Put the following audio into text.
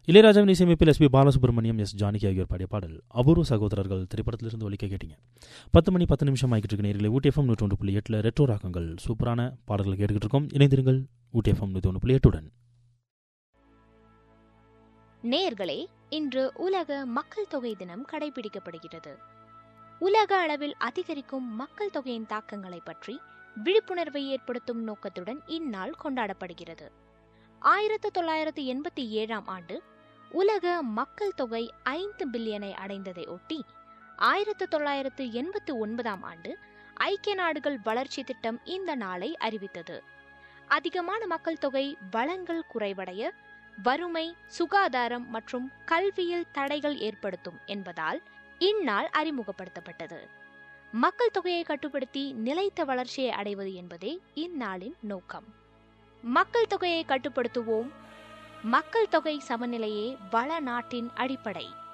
இளையராஜாவின் இசையமைப்பில் SP Balasubramaniam S Janaki ஆகியோர் பாடிய பாடல் அபூர்வ சகோதரர்கள் திரைப்படத்திலிருந்து ஒலிக்க கேட்டீங்க பத்து மணி பத்து நிமிஷம் ஆகிட்டு இருக்க நேரில் ஊட்டி எஃப்எம் நூற்றி ஒன்று புள்ளி எட்டில் ரெட்ரோ ராகங்கள் சூப்பரான பாடல்கள் கேட்டுக்கிட்டு இருக்கோம் இணைந்திருங்கள் ஊட்டி எஃப்எம் நூற்றி ஒன்று புள்ளி எட்டுடன் நேர்களே இன்று உலக மக்கள் தொகை தினம் கடைபிடிக்கப்படுகிறது உலக அளவில் அதிகரிக்கும் மக்கள் தொகையின் தாக்கங்களை பற்றி விழிப்புணர்வை ஏற்படுத்தும் நோக்கத்துடன் இந்நாள் கொண்டாடப்படுகிறது ஆயிரத்து தொள்ளாயிரத்து எண்பத்தி ஏழாம் ஆண்டு உலக மக்கள் தொகை ஐந்து பில்லியனை அடைந்ததை ஒட்டி ஆயிரத்து தொள்ளாயிரத்து எண்பத்தி ஒன்பதாம் ஆண்டு ஐக்கிய நாடுகள் வளர்ச்சி திட்டம் இந்த நாளை அறிவித்தது அதிகமான மக்கள் தொகை வளங்கள் குறைவடைய வறுமை சுகாதாரம் மற்றும் கல்வியில் தடைகள் ஏற்படுத்தும் என்பதால் இந்நாள் அறிமுகப்படுத்தப்பட்டது மக்கள் தொகையை கட்டுப்படுத்தி நிலைத்த வளர்ச்சியை அடைவது என்பதே இந்நாளின் நோக்கம் மக்கள் தொகையை கட்டுப்படுத்துவோம் மக்கள் தொகை சமநிலையே வள நாட்டின் அடிப்படை